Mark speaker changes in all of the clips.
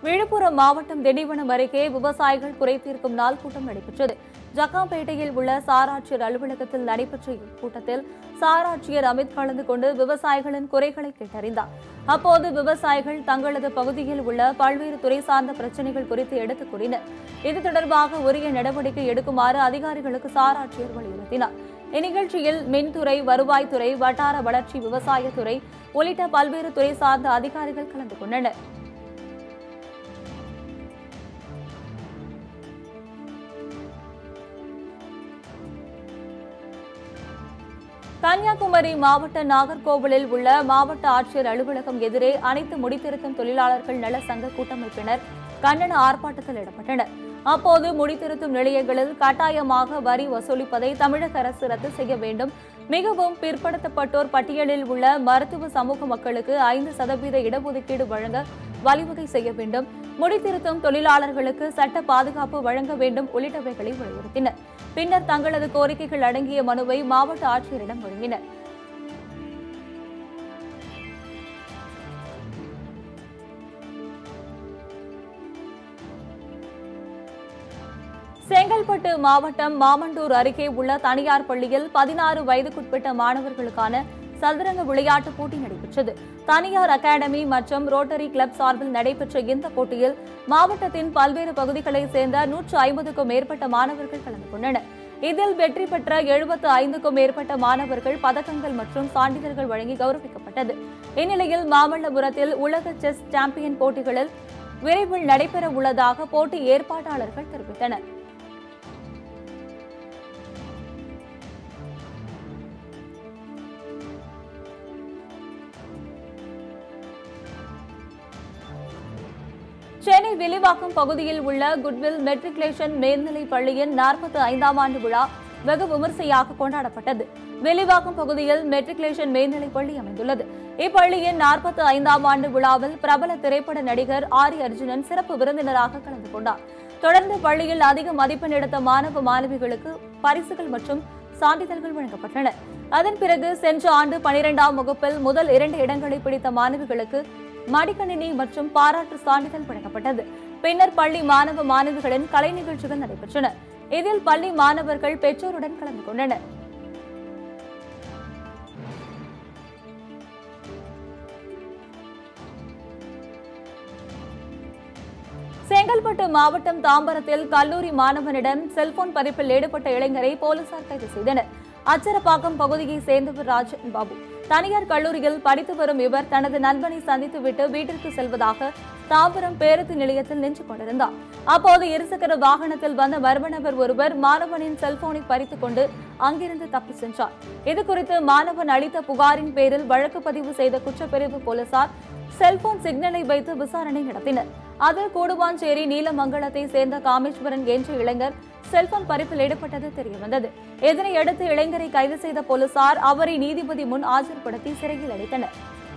Speaker 1: விழுப்புரம் மாவட்டம் திண்டிவனம் அருகே விவசாயிகள் குறைதீர்க்கும் நாள் கூட்டம் நடைபெற்றது ஜக்காம்பேட்டையில் உள்ள சாராட்சியர் அலுவலகத்தில் நடைபெற்ற இக்கூட்டத்தில் சாராட்சியர் அமித் கலந்து கொண்டு விவசாயிகளின் குறைகளை கேட்டறிந்தார் அப்போது விவசாயிகள் தங்களது பகுதியில் உள்ள பல்வேறு துறை சார்ந்த பிரச்சினைகள் குறித்து எடுத்துக் கூறினர் இது தொடர்பாக உரிய நடவடிக்கை எடுக்குமாறு அதிகாரிகளுக்கு சாராட்சியர் வலியுறுத்தினார் இந்நிகழ்ச்சியில் மின்துறை வருவாய்த்துறை வட்டார வளர்ச்சி விவசாயத்துறை உள்ளிட்ட பல்வேறு துறை சார்ந்த அதிகாரிகள் கலந்து கொண்டனர் கன்னியாகுமரி மாவட்ட நாகர்கோவிலில் உள்ள மாவட்ட ஆட்சியர் அலுவலகம் எதிரே அனைத்து முடித்திருத்தும் தொழிலாளர்கள் நல சங்க கூட்டமைப்பினர் கண்டன ஆர்ப்பாட்டத்தில் ஈடுபட்டனர் அப்போது முடித்திருத்தும் நிலையங்களில் கட்டாயமாக வரி வசூலிப்பதை தமிழக அரசு ரத்து செய்ய வேண்டும் மிகவும் பிற்படுத்தப்பட்டோர் பட்டியலில் உள்ள மருத்துவ சமூக மக்களுக்கு ஐந்து சதவீத இடஒதுக்கீடு வழங்க வழிவகை செய்ய வேண்டும் முடித்திருத்தும் தொழிலாளர்களுக்கு சட்ட பாதுகாப்பு வழங்க வேண்டும் உள்ளிட்டவைகளை வலியுறுத்தினர் பின்னர் தங்களது கோரிக்கைகள் அடங்கிய மனுவை மாவட்ட ஆட்சியரிடம் வழங்கினர் செங்கல்பட்டு மாவட்டம் மாமண்டூர் அருகே உள்ள தனியார் பள்ளியில் பதினாறு வயதுக்குட்பட்ட மாணவர்களுக்கான சதுரங்க விளையாட்டுப் போட்டி நடைபெற்றது தனியார் அகாடமி மற்றும் ரோட்டரி கிளப் சார்பில் நடைபெற்ற இந்த போட்டியில் மாவட்டத்தின் பல்வேறு பகுதிகளைச் சேர்ந்த நூற்று ஐம்பதுக்கும் மேற்பட்ட மாணவர்கள் கலந்து கொண்டனர் இதில் வெற்றி பெற்ற எழுபத்து ஐந்துக்கும் மேற்பட்ட மாணவர்கள் பதக்கங்கள் மற்றும் சான்றிதழ்கள் வழங்கி கௌரவிக்கப்பட்டது இந்நிலையில் மாமல்லபுரத்தில் உலக செஸ் சாம்பியன் போட்டிகளில் விரைவில் நடைபெற உள்ளதாக போட்டி ஏற்பாட்டாளர்கள் தெரிவித்தனர் சென்னை வில்லிவாக்கம் பகுதியில் உள்ள குட்வில் மெட்ரிகுலேஷன் மேல்நிலைப் பள்ளியின் நாற்பத்தி ஐந்தாம் ஆண்டு விழா வெகு விமர்சையாக கொண்டாடப்பட்டது வில்லிவாக்கம் பகுதியில் மெட்ரிகுலேஷன் மேல்நிலைப் பள்ளி அமைந்துள்ளது இப்பள்ளியின் நாற்பத்தி ஐந்தாம் ஆண்டு விழாவில் பிரபல திரைப்பட நடிகர் ஆரி அர்ஜுனன் சிறப்பு விருந்தினராக கலந்து கொண்டார் தொடர்ந்து பள்ளியில் அதிக மதிப்பெண் எடுத்த மாணவ மாணவிகளுக்கு பரிசுகள் மற்றும் சான்றிதழ்கள் வழங்கப்பட்டன அதன் பிறகு சென்ற ஆண்டு பனிரெண்டாம் வகுப்பில் முதல் இரண்டு இடங்களை பிடித்த மாணவிகளுக்கு மடிக்கணினி மற்றும் பாராட்டு சான்றிதழ் வழங்கப்பட்டது பின்னர் பள்ளி மாணவ மாணவிகளின் கலை நிகழ்ச்சிகள் நடைபெற்றன இதில் பள்ளி மாணவர்கள் பெற்றோருடன் கலந்து கொண்டனர் செங்கல்பட்டு மாவட்டம் தாம்பரத்தில் கல்லூரி மாணவனிடம் செல்போன் பறிப்பில் ஈடுபட்ட இளைஞரை போலீசார் கைது செய்தனர் அச்சரப்பாக்கம் பகுதியைச் சேர்ந்தவர் ராஜன் பாபு தனியார் கல்லூரியில் படித்து வரும் இவர் தனது நண்பனை சந்தித்துவிட்டு வீட்டிற்கு செல்வதாக தாம்பரம் பேருந்து நிலையத்தில் நின்று கொண்டிருந்தார் அப்போது இருசக்கர வாகனத்தில் வந்த மர்ம நபர் ஒருவர் மாணவனின் செல்போனை பறித்துக் கொண்டு அங்கிருந்து தப்பி சென்றார் இதுகுறித்து மாணவன் அளித்த புகாரின் பேரில் வழக்கு பதிவு செய்த குற்றப்பிரிவு போலீசார் செல்போன் சிக்னலை வைத்து விசாரணை நடத்தினர் அதில் கூடுவாஞ்சேரி நீலமங்கலத்தை சேர்ந்த காமேஸ்வரன் என்ற இளைஞர் செல்போன் பறிப்பில் ஈடுபட்டது தெரியவந்தது இதனையடுத்து இளைஞரை கைது செய்த போலீசார் அவரை நீதிபதி முன் ஆஜர்படுத்தி சிறையில் அடைத்தனர்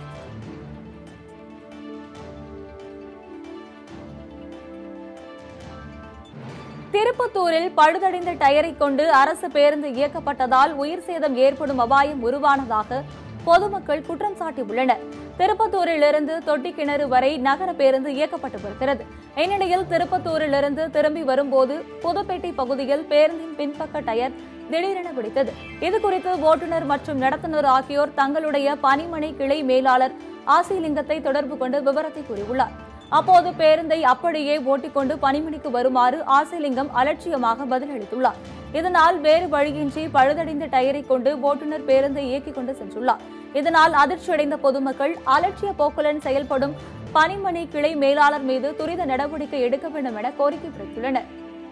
Speaker 1: திருப்பத்தூரில் பழுதடைந்த டயரை கொண்டு அரசு பேருந்து இயக்கப்பட்டதால் உயிர் சேதம் ஏற்படும் அபாயம் உருவானதாக பொதுமக்கள் குற்றம் சாட்டியுள்ளனர் திருப்பத்தூரிலிருந்து தொட்டிக்கிணறு வரை நகர பேருந்து இயக்கப்பட்டு வருகிறது இந்நிலையில் திருப்பத்தூரிலிருந்து திரும்பி வரும்போது புதுப்பேட்டை பகுதியில் பேருந்தின் பின்பக்க டயர் திடீரென வெடித்தது இதுகுறித்து ஓட்டுநர் மற்றும் நடத்துனர் ஆகியோர் தங்களுடைய பணிமனை கிளை மேலாளர் ஆசிலிங்கத்தை தொடர்பு கொண்டு விவரத்தை கூறியுள்ளார் அப்போது பேருந்தை அப்படியே ஓட்டிக்கொண்டு பணிமனைக்கு வருமாறு ஆசிலிங்கம் அலட்சியமாக பதிலளித்துள்ளார் இதனால் வேறு வழியின்றி பழுதடைந்த டயரை கொண்டு ஓட்டுநர் பேருந்தை இயக்கிக் கொண்டு சென்றுள்ளார் இதனால் அதிர்ச்சியடைந்த பொதுமக்கள் அலட்சிய போக்குடன் செயல்படும் பணிமனை கிளை மேலாளர் மீது துரித நடவடிக்கை எடுக்க வேண்டும் என கோரிக்கை விடுத்துள்ளனர்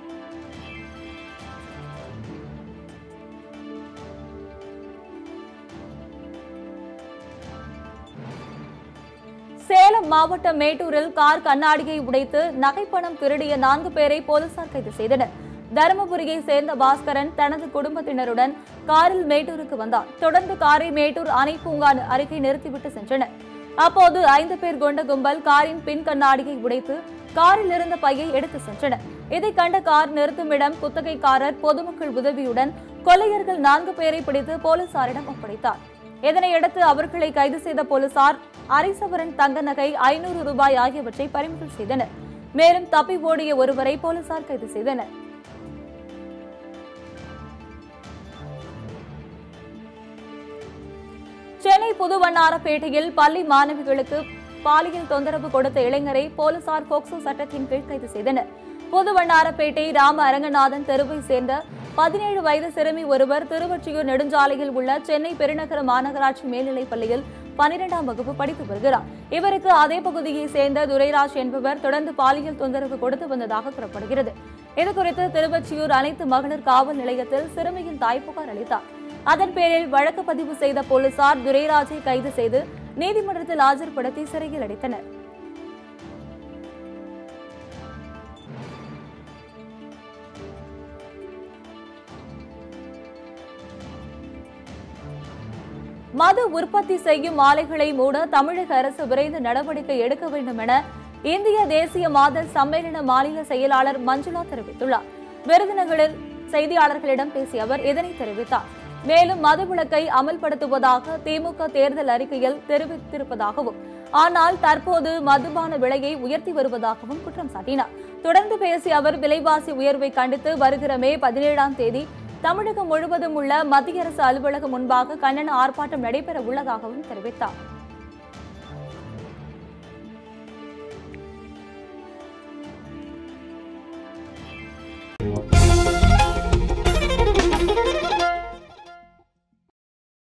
Speaker 1: சேலம் மாவட்டம் மேட்டூரில் கார் கண்ணாடியை உடைத்து நகைப்பணம் திருடிய நான்கு பேரை போலீசார் கைது செய்தனர் தருமபுரியை சேர்ந்த பாஸ்கரன் தனது குடும்பத்தினருடன் காரில் மேட்டூருக்கு வந்தார் தொடர்ந்து காரை மேட்டூர் அணை பூங்கா அருகே நிறுத்திவிட்டு சென்றனர் அப்போது ஐந்து பேர் கொண்ட கும்பல் காரின் பின் கண்ணாடியை உடைத்து காரில் இருந்த பையை எடுத்து சென்றனர் இதை கண்ட கார் நிறுத்துமிடம் குத்தகைக்காரர் பொதுமக்கள் உதவியுடன் கொள்ளையர்கள் நான்கு பேரை பிடித்து போலீசாரிடம் ஒப்படைத்தார் இதனையடுத்து அவர்களை கைது செய்த போலீசார் அரிசவரன் தங்க நகை ஐநூறு ரூபாய் ஆகியவற்றை பறிமுதல் செய்தனர் மேலும் தப்பி ஓடிய ஒருவரை போலீசார் கைது செய்தனர் சென்னை புதுவண்ணாரப்பேட்டையில் பள்ளி மாணவிகளுக்கு பாலியல் தொந்தரவு கொடுத்த இளைஞரை போலீசார் போக்சோ சட்டத்தின் கீழ் கைது செய்தனர் புதுவண்ணாரப்பேட்டை ராம அரங்கநாதன் தெருவை சேர்ந்த பதினேழு வயது சிறுமி ஒருவர் திருவொற்றியூர் நெடுஞ்சாலையில் உள்ள சென்னை பெருநகர மாநகராட்சி மேல்நிலைப் பள்ளியில் பனிரெண்டாம் வகுப்பு படித்து வருகிறார் இவருக்கு அதே பகுதியைச் சேர்ந்த துரைராஜ் என்பவர் தொடர்ந்து பாலியல் தொந்தரவு கொடுத்து வந்ததாக கூறப்படுகிறது இதுகுறித்து திருவொற்றியூர் அனைத்து மகளிர் காவல் நிலையத்தில் சிறுமியின் தாய் புகார் அளித்தார் அதன் பேரில் வழக்கு பதிவு செய்த போலீசார் துரைராஜை கைது செய்து நீதிமன்றத்தில் ஆஜர்படுத்தி சிறையில் அடைத்தனர் மது உற்பத்தி செய்யும் ஆலைகளை மூட தமிழக அரசு விரைந்து நடவடிக்கை எடுக்க வேண்டும் என இந்திய தேசிய மாதர் சம்மேளன மாநில செயலாளர் மஞ்சுளா தெரிவித்துள்ளார் விருதுநகரில் செய்தியாளர்களிடம் பேசிய அவர் இதனை தெரிவித்தார் மேலும் மதுவிலக்கை அமல்படுத்துவதாக திமுக தேர்தல் அறிக்கையில் தெரிவித்திருப்பதாகவும் ஆனால் தற்போது மதுபான விலையை உயர்த்தி வருவதாகவும் குற்றம் சாட்டினார் தொடர்ந்து பேசிய அவர் விலைவாசி உயர்வை கண்டித்து வருகிற மே பதினேழாம் தேதி தமிழகம் முழுவதும் உள்ள மத்திய அரசு அலுவலகம் முன்பாக கண்டன ஆர்ப்பாட்டம் நடைபெற உள்ளதாகவும் தெரிவித்தார்